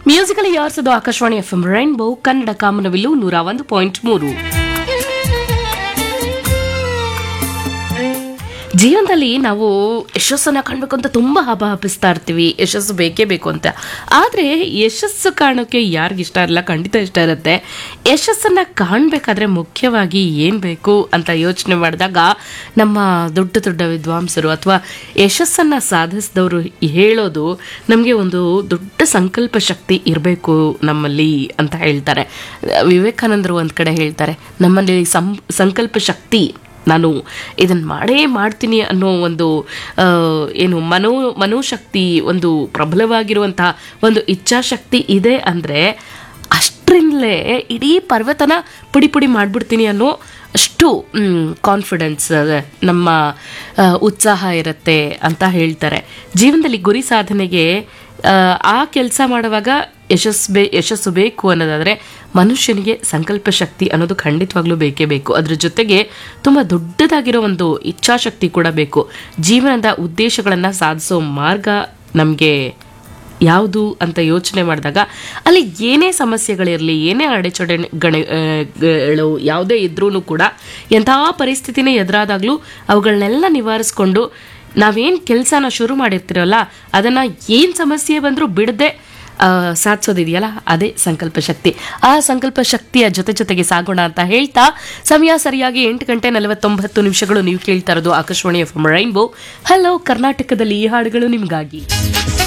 musical ಯಾರ್ಸದು Akashvani F M Rainbow Kannada ಕಾಮನವಿಲ್ಲು ನೂರ ಒಂದು ಪಾಯಿಂಟ್ ಮೂರು ಜೀವನದಲ್ಲಿ ನಾವು ಯಶಸ್ಸನ್ನ ಕಾಣಬೇಕು ಅಂತ ತುಂಬ ಹಬ್ಬ ಹಬ್ಬಿಸ್ತಾ ಇರ್ತೀವಿ ಯಶಸ್ಸು ಬೇಕೇ ಬೇಕು ಅಂತ ಆದರೆ ಯಶಸ್ಸು ಕಾಣೋಕೆ ಯಾರಿಗಿಷ್ಟ ಇಷ್ಟ ಇರಲ್ಲ ಖಂಡಿತ ಇಷ್ಟ ಇರುತ್ತೆ ಯಶಸ್ಸನ್ನ ಕಾಣಬೇಕಾದ್ರೆ ಮುಖ್ಯವಾಗಿ ಏನು ಬೇಕು ಅಂತ ಯೋಚನೆ ಮಾಡಿದಾಗ ನಮ್ಮ ದೊಡ್ಡ ದೊಡ್ಡ ವಿದ್ವಾಂಸರು ಅಥವಾ ಯಶಸ್ಸನ್ನು ಸಾಧಿಸಿದವರು ಹೇಳೋದು ನಮಗೆ ಒಂದು ದೊಡ್ಡ ಸಂಕಲ್ಪ ಶಕ್ತಿ ಇರಬೇಕು ನಮ್ಮಲ್ಲಿ ಅಂತ ಹೇಳ್ತಾರೆ ವಿವೇಕಾನಂದರು ಒಂದು ಕಡೆ ಹೇಳ್ತಾರೆ ನಮ್ಮಲ್ಲಿ ಸಂ ಸಂಕಲ್ಪ ಶಕ್ತಿ ನಾನು ಇದನ್ನು ಮಾಡೇ ಮಾಡ್ತೀನಿ ಅನ್ನೋ ಒಂದು ಆ, ಏನು ಮನೋ ಮನೋಶಕ್ತಿ ಒಂದು ಪ್ರಬಲವಾಗಿರುವಂತಹ ಒಂದು ಇಚ್ಛಾಶಕ್ತಿ ಇದೆ ಅಂದರೆ ಅಷ್ಟರಿಂದಲೇ ಇಡೀ ಪರ್ವತನ ಪುಡಿ ಪುಡಿ ಮಾಡಿಬಿಡ್ತೀನಿ ಅನ್ನೋ ಅಷ್ಟು ಕಾನ್ಫಿಡೆನ್ಸ್ ನಮ್ಮ ಆ, ಉತ್ಸಾಹ ಇರುತ್ತೆ ಅಂತ ಹೇಳ್ತಾರೆ ಜೀವನದಲ್ಲಿ ಗುರಿ ಸಾಧನೆಗೆ ಆ, ಆ ಕೆಲಸ ಮಾಡುವಾಗ ಯಶಸ್ಸು ಬೇ ಯಶಸ್ಸು ಬೇಕು ಅನ್ನೋದಾದರೆ ಮನುಷ್ಯನಿಗೆ ಸಂಕಲ್ಪ ಶಕ್ತಿ ಅನ್ನೋದು ಖಂಡಿತವಾಗ್ಲೂ ಬೇಕೇ ಬೇಕು ಅದ್ರ ಜೊತೆಗೆ ತುಂಬ ದೊಡ್ಡದಾಗಿರೋ ಒಂದು ಇಚ್ಛಾಶಕ್ತಿ ಕೂಡ ಬೇಕು ಜೀವನದ ಉದ್ದೇಶಗಳನ್ನು ಸಾಧಿಸೋ ಮಾರ್ಗ ನಮಗೆ ಯಾವುದು ಅಂತ ಯೋಚನೆ ಮಾಡಿದಾಗ ಅಲ್ಲಿ ಏನೇ ಸಮಸ್ಯೆಗಳಿರಲಿ ಏನೇ ಅಡೆಚಣೆಗಳು ಯಾವುದೇ ಇದ್ರೂ ಕೂಡ ಎಂತಹ ಪರಿಸ್ಥಿತಿನೇ ಎದುರಾದಾಗಲೂ ಅವುಗಳನ್ನೆಲ್ಲ ನಿವಾರಿಸ್ಕೊಂಡು ನಾವೇನು ಕೆಲಸನ ಶುರು ಮಾಡಿರ್ತೀರಲ್ಲ ಅದನ್ನು ಏನು ಸಮಸ್ಯೆ ಬಂದರೂ ಬಿಡದೆ ಆ, ಸಾಧಿಸೋದಿದೆಯಲ್ಲ ಅದೇ ಸಂಕಲ್ಪ ಶಕ್ತಿ ಆ ಸಂಕಲ್ಪ ಶಕ್ತಿಯ ಜೊತೆ ಜೊತೆಗೆ ಸಾಗೋಣ ಅಂತ ಹೇಳ್ತಾ ಸಮಯ ಸರಿಯಾಗಿ ಎಂಟು ಗಂಟೆ ನಲವತ್ತೊಂಬತ್ತು ನಿಮಿಷಗಳು ನೀವು ಕೇಳ್ತಾ ಇರೋದು ಆಕಾಶವಾಣಿ ಎಫ್ ರೈನ್ಬೋ ಹಲೋ ಕರ್ನಾಟಕದಲ್ಲಿ ಈ ಹಾಡುಗಳು ನಿಮಗಾಗಿ